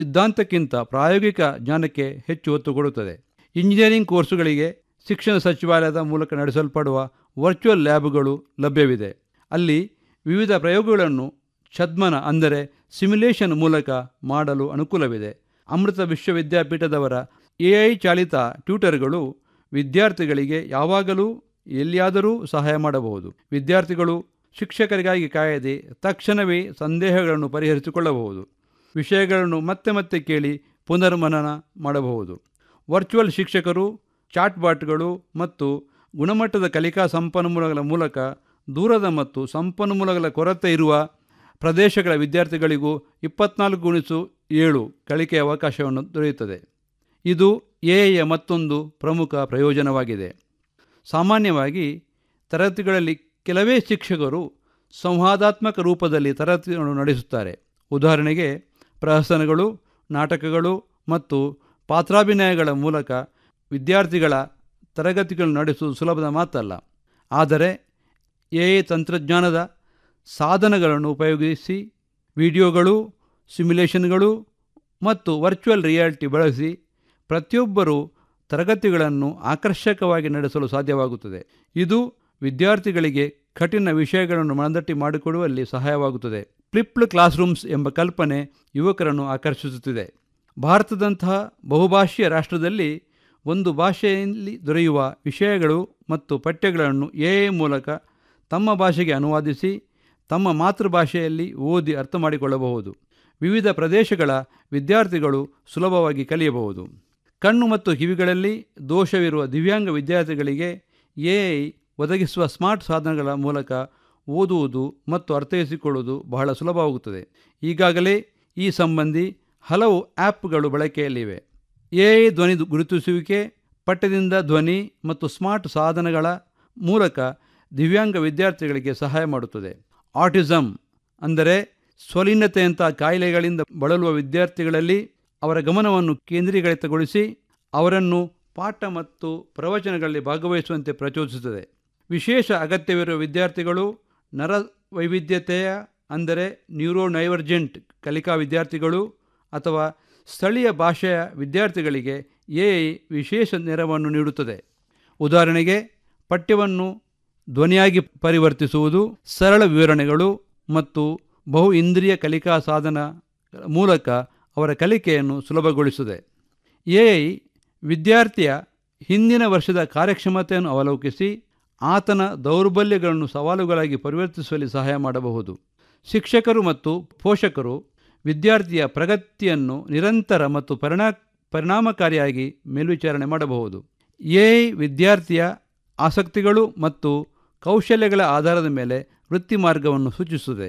ಸಿದ್ಧಾಂತಕ್ಕಿಂತ ಪ್ರಾಯೋಗಿಕ ಜ್ಞಾನಕ್ಕೆ ಹೆಚ್ಚು ಒತ್ತು ಕೊಡುತ್ತದೆ ಇಂಜಿನಿಯರಿಂಗ್ ಕೋರ್ಸುಗಳಿಗೆ ಶಿಕ್ಷಣ ಸಚಿವಾಲಯದ ಮೂಲಕ ನಡೆಸಲ್ಪಡುವ ವರ್ಚುವಲ್ ಲ್ಯಾಬ್ಗಳು ಲಭ್ಯವಿದೆ ಅಲ್ಲಿ ವಿವಿಧ ಪ್ರಯೋಗಗಳನ್ನು ಛದ್ಮನ ಅಂದರೆ ಸಿಮ್ಯುಲೇಷನ್ ಮೂಲಕ ಮಾಡಲು ಅನುಕೂಲವಿದೆ ಅಮೃತ ವಿಶ್ವವಿದ್ಯಾಪೀಠದವರ ಎ ಐ ಚಾಲಿತ ಟ್ಯೂಟರ್ಗಳು ವಿದ್ಯಾರ್ಥಿಗಳಿಗೆ ಯಾವಾಗಲೂ ಎಲ್ಲಿಯಾದರೂ ಸಹಾಯ ಮಾಡಬಹುದು ವಿದ್ಯಾರ್ಥಿಗಳು ಶಿಕ್ಷಕರಿಗಾಗಿ ಕಾಯದೆ ತಕ್ಷಣವೇ ಸಂದೇಹಗಳನ್ನು ಪರಿಹರಿಸಿಕೊಳ್ಳಬಹುದು ವಿಷಯಗಳನ್ನು ಮತ್ತೆ ಮತ್ತೆ ಕೇಳಿ ಪುನರ್ಮನನ ಮಾಡಬಹುದು ವರ್ಚುವಲ್ ಶಿಕ್ಷಕರು ಚಾಟ್ಬಾಟ್ಗಳು ಮತ್ತು ಗುಣಮಟ್ಟದ ಕಲಿಕಾ ಸಂಪನ್ಮೂಲಗಳ ಮೂಲಕ ದೂರದ ಮತ್ತು ಸಂಪನ್ಮೂಲಗಳ ಕೊರತೆ ಇರುವ ಪ್ರದೇಶಗಳ ವಿದ್ಯಾರ್ಥಿಗಳಿಗೂ ಇಪ್ಪತ್ನಾಲ್ಕು ಗುಣಿಸು ಏಳು ಕಲಿಕೆಯ ಅವಕಾಶವನ್ನು ದೊರೆಯುತ್ತದೆ ಇದು ಎಐಯ ಮತ್ತೊಂದು ಪ್ರಮುಖ ಪ್ರಯೋಜನವಾಗಿದೆ ಸಾಮಾನ್ಯವಾಗಿ ತರಗತಿಗಳಲ್ಲಿ ಕೆಲವೇ ಶಿಕ್ಷಕರು ಸಂವಾದಾತ್ಮಕ ರೂಪದಲ್ಲಿ ತರಗತಿಗಳನ್ನು ನಡೆಸುತ್ತಾರೆ ಉದಾಹರಣೆಗೆ ಪ್ರಹಸನಗಳು ನಾಟಕಗಳು ಮತ್ತು ಪಾತ್ರಾಭಿನಯಗಳ ಮೂಲಕ ವಿದ್ಯಾರ್ಥಿಗಳ ತರಗತಿಗಳನ್ನು ನಡೆಸುವುದು ಸುಲಭದ ಮಾತಲ್ಲ ಆದರೆ ಎ ತಂತ್ರಜ್ಞಾನದ ಸಾಧನಗಳನ್ನು ಉಪಯೋಗಿಸಿ ವಿಡಿಯೋಗಳು ಸಿಮ್ಯುಲೇಷನ್ಗಳು ಮತ್ತು ವರ್ಚುವಲ್ ರಿಯಾಲಿಟಿ ಬಳಸಿ ಪ್ರತಿಯೊಬ್ಬರೂ ತರಗತಿಗಳನ್ನು ಆಕರ್ಷಕವಾಗಿ ನಡೆಸಲು ಸಾಧ್ಯವಾಗುತ್ತದೆ ಇದು ವಿದ್ಯಾರ್ಥಿಗಳಿಗೆ ಕಠಿಣ ವಿಷಯಗಳನ್ನು ಮನದಟ್ಟಿ ಮಾಡಿಕೊಡುವಲ್ಲಿ ಸಹಾಯವಾಗುತ್ತದೆ ಫ್ಲಿಪ್ಡ್ ಕ್ಲಾಸ್ ರೂಮ್ಸ್ ಎಂಬ ಕಲ್ಪನೆ ಯುವಕರನ್ನು ಆಕರ್ಷಿಸುತ್ತಿದೆ ಭಾರತದಂತಹ ಬಹುಭಾಷೀಯ ರಾಷ್ಟ್ರದಲ್ಲಿ ಒಂದು ಭಾಷೆಯಲ್ಲಿ ದೊರೆಯುವ ವಿಷಯಗಳು ಮತ್ತು ಪಠ್ಯಗಳನ್ನು ಎ ಮೂಲಕ ತಮ್ಮ ಭಾಷೆಗೆ ಅನುವಾದಿಸಿ ತಮ್ಮ ಮಾತೃಭಾಷೆಯಲ್ಲಿ ಓದಿ ಅರ್ಥ ಮಾಡಿಕೊಳ್ಳಬಹುದು ವಿವಿಧ ಪ್ರದೇಶಗಳ ವಿದ್ಯಾರ್ಥಿಗಳು ಸುಲಭವಾಗಿ ಕಲಿಯಬಹುದು ಕಣ್ಣು ಮತ್ತು ಕಿವಿಗಳಲ್ಲಿ ದೋಷವಿರುವ ದಿವ್ಯಾಂಗ ವಿದ್ಯಾರ್ಥಿಗಳಿಗೆ ಎ ಒದಗಿಸುವ ಸ್ಮಾರ್ಟ್ ಸಾಧನಗಳ ಮೂಲಕ ಓದುವುದು ಮತ್ತು ಅರ್ಥೈಸಿಕೊಳ್ಳುವುದು ಬಹಳ ಸುಲಭವಾಗುತ್ತದೆ ಈಗಾಗಲೇ ಈ ಸಂಬಂಧಿ ಹಲವು ಆ್ಯಪ್ಗಳು ಬಳಕೆಯಲ್ಲಿವೆ ಎ ಧ್ವನಿ ಗುರುತಿಸುವಿಕೆ ಪಠ್ಯದಿಂದ ಧ್ವನಿ ಮತ್ತು ಸ್ಮಾರ್ಟ್ ಸಾಧನಗಳ ಮೂಲಕ ದಿವ್ಯಾಂಗ ವಿದ್ಯಾರ್ಥಿಗಳಿಗೆ ಸಹಾಯ ಮಾಡುತ್ತದೆ ಆಟಿಸಮ್ ಅಂದರೆ ಸ್ವಲೀನತೆಯಂಥ ಕಾಯಿಲೆಗಳಿಂದ ಬಳಲುವ ವಿದ್ಯಾರ್ಥಿಗಳಲ್ಲಿ ಅವರ ಗಮನವನ್ನು ಕೇಂದ್ರೀಕೃತಗೊಳಿಸಿ ಅವರನ್ನು ಪಾಠ ಮತ್ತು ಪ್ರವಚನಗಳಲ್ಲಿ ಭಾಗವಹಿಸುವಂತೆ ಪ್ರಚೋದಿಸುತ್ತದೆ ವಿಶೇಷ ಅಗತ್ಯವಿರುವ ವಿದ್ಯಾರ್ಥಿಗಳು ನರ ವೈವಿಧ್ಯತೆಯ ಅಂದರೆ ನ್ಯೂರೋನೈವರ್ಜೆಂಟ್ ಕಲಿಕಾ ವಿದ್ಯಾರ್ಥಿಗಳು ಅಥವಾ ಸ್ಥಳೀಯ ಭಾಷೆಯ ವಿದ್ಯಾರ್ಥಿಗಳಿಗೆ ಎ ವಿಶೇಷ ನೆರವನ್ನು ನೀಡುತ್ತದೆ ಉದಾಹರಣೆಗೆ ಪಠ್ಯವನ್ನು ಧ್ವನಿಯಾಗಿ ಪರಿವರ್ತಿಸುವುದು ಸರಳ ವಿವರಣೆಗಳು ಮತ್ತು ಬಹು ಇಂದ್ರಿಯ ಕಲಿಕಾ ಸಾಧನ ಮೂಲಕ ಅವರ ಕಲಿಕೆಯನ್ನು ಸುಲಭಗೊಳಿಸುತ್ತದೆ ಎ ವಿದ್ಯಾರ್ಥಿಯ ಹಿಂದಿನ ವರ್ಷದ ಕಾರ್ಯಕ್ಷಮತೆಯನ್ನು ಅವಲೋಕಿಸಿ ಆತನ ದೌರ್ಬಲ್ಯಗಳನ್ನು ಸವಾಲುಗಳಾಗಿ ಪರಿವರ್ತಿಸುವಲ್ಲಿ ಸಹಾಯ ಮಾಡಬಹುದು ಶಿಕ್ಷಕರು ಮತ್ತು ಪೋಷಕರು ವಿದ್ಯಾರ್ಥಿಯ ಪ್ರಗತಿಯನ್ನು ನಿರಂತರ ಮತ್ತು ಪರಿಣಾ ಪರಿಣಾಮಕಾರಿಯಾಗಿ ಮೇಲ್ವಿಚಾರಣೆ ಮಾಡಬಹುದು ಎ ವಿದ್ಯಾರ್ಥಿಯ ಆಸಕ್ತಿಗಳು ಮತ್ತು ಕೌಶಲ್ಯಗಳ ಆಧಾರದ ಮೇಲೆ ವೃತ್ತಿ ಮಾರ್ಗವನ್ನು ಸೂಚಿಸುತ್ತದೆ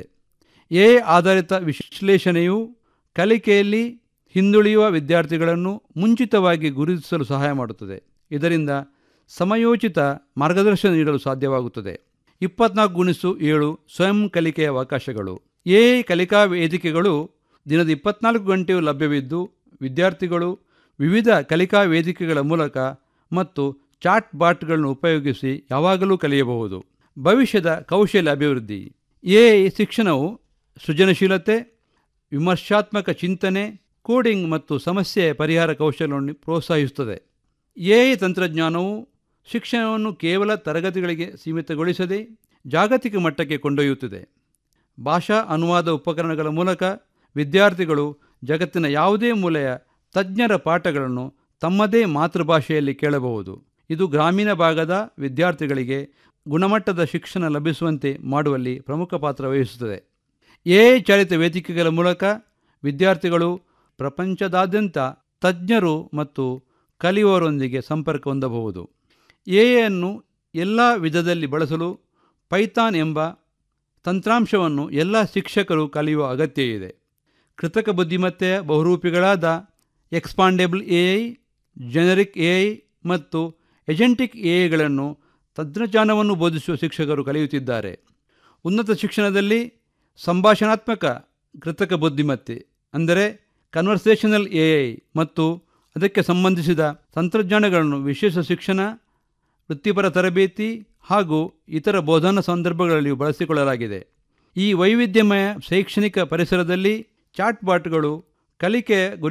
ಎ ಆಧಾರಿತ ವಿಶ್ಲೇಷಣೆಯು ಕಲಿಕೆಯಲ್ಲಿ ಹಿಂದುಳಿಯುವ ವಿದ್ಯಾರ್ಥಿಗಳನ್ನು ಮುಂಚಿತವಾಗಿ ಗುರುತಿಸಲು ಸಹಾಯ ಮಾಡುತ್ತದೆ ಇದರಿಂದ ಸಮಯೋಚಿತ ಮಾರ್ಗದರ್ಶನ ನೀಡಲು ಸಾಧ್ಯವಾಗುತ್ತದೆ ಇಪ್ಪತ್ನಾಲ್ಕು ಗುಣಿಸು ಏಳು ಸ್ವಯಂ ಕಲಿಕೆಯ ಅವಕಾಶಗಳು ಎ ಕಲಿಕಾ ವೇದಿಕೆಗಳು ದಿನದ ಇಪ್ಪತ್ನಾಲ್ಕು ಗಂಟೆಯೂ ಲಭ್ಯವಿದ್ದು ವಿದ್ಯಾರ್ಥಿಗಳು ವಿವಿಧ ಕಲಿಕಾ ವೇದಿಕೆಗಳ ಮೂಲಕ ಮತ್ತು ಚಾಟ್ ಬಾಟ್ಗಳನ್ನು ಉಪಯೋಗಿಸಿ ಯಾವಾಗಲೂ ಕಲಿಯಬಹುದು ಭವಿಷ್ಯದ ಕೌಶಲ್ಯ ಅಭಿವೃದ್ಧಿ ಎ ಶಿಕ್ಷಣವು ಸೃಜನಶೀಲತೆ ವಿಮರ್ಶಾತ್ಮಕ ಚಿಂತನೆ ಕೋಡಿಂಗ್ ಮತ್ತು ಸಮಸ್ಯೆ ಪರಿಹಾರ ಕೌಶಲ್ಯವನ್ನು ಪ್ರೋತ್ಸಾಹಿಸುತ್ತದೆ ಎ ತಂತ್ರಜ್ಞಾನವು ಶಿಕ್ಷಣವನ್ನು ಕೇವಲ ತರಗತಿಗಳಿಗೆ ಸೀಮಿತಗೊಳಿಸದೆ ಜಾಗತಿಕ ಮಟ್ಟಕ್ಕೆ ಕೊಂಡೊಯ್ಯುತ್ತದೆ ಭಾಷಾ ಅನುವಾದ ಉಪಕರಣಗಳ ಮೂಲಕ ವಿದ್ಯಾರ್ಥಿಗಳು ಜಗತ್ತಿನ ಯಾವುದೇ ಮೂಲೆಯ ತಜ್ಞರ ಪಾಠಗಳನ್ನು ತಮ್ಮದೇ ಮಾತೃಭಾಷೆಯಲ್ಲಿ ಕೇಳಬಹುದು ಇದು ಗ್ರಾಮೀಣ ಭಾಗದ ವಿದ್ಯಾರ್ಥಿಗಳಿಗೆ ಗುಣಮಟ್ಟದ ಶಿಕ್ಷಣ ಲಭಿಸುವಂತೆ ಮಾಡುವಲ್ಲಿ ಪ್ರಮುಖ ಪಾತ್ರ ವಹಿಸುತ್ತದೆ ಎ ಚಾಲಿತ ವೇದಿಕೆಗಳ ಮೂಲಕ ವಿದ್ಯಾರ್ಥಿಗಳು ಪ್ರಪಂಚದಾದ್ಯಂತ ತಜ್ಞರು ಮತ್ತು ಕಲಿಯುವವರೊಂದಿಗೆ ಸಂಪರ್ಕ ಹೊಂದಬಹುದು ಎಯನ್ನು ಎಲ್ಲ ವಿಧದಲ್ಲಿ ಬಳಸಲು ಪೈಥಾನ್ ಎಂಬ ತಂತ್ರಾಂಶವನ್ನು ಎಲ್ಲ ಶಿಕ್ಷಕರು ಕಲಿಯುವ ಅಗತ್ಯ ಇದೆ ಕೃತಕ ಬುದ್ಧಿಮತ್ತೆಯ ಬಹುರೂಪಿಗಳಾದ expandable A I generic A I ಮತ್ತು ಎಜೆಂಟಿಕ್ ಎ ಐಗಳನ್ನು ತಂತ್ರಜ್ಞಾನವನ್ನು ಬೋಧಿಸುವ ಶಿಕ್ಷಕರು ಕಲಿಯುತ್ತಿದ್ದಾರೆ ಉನ್ನತ ಶಿಕ್ಷಣದಲ್ಲಿ ಸಂಭಾಷಣಾತ್ಮಕ ಕೃತಕ ಬುದ್ಧಿಮತ್ತೆ ಅಂದರೆ ಕನ್ವರ್ಸೇಷನಲ್ ಎ ಐ ಮತ್ತು ಅದಕ್ಕೆ ಸಂಬಂಧಿಸಿದ ತಂತ್ರಜ್ಞಾನಗಳನ್ನು ವಿಶೇಷ ಶಿಕ್ಷಣ ವೃತ್ತಿಪರ ತರಬೇತಿ ಹಾಗೂ ಇತರ ಬೋಧನಾ ಸಂದರ್ಭಗಳಲ್ಲಿಯೂ ಬಳಸಿಕೊಳ್ಳಲಾಗಿದೆ ಈ ವೈವಿಧ್ಯಮಯ ಶೈಕ್ಷಣಿಕ ಪರಿಸರದಲ್ಲಿ ಚಾಟ್ಬಾಟ್ಗಳು ಕಲಿಕೆ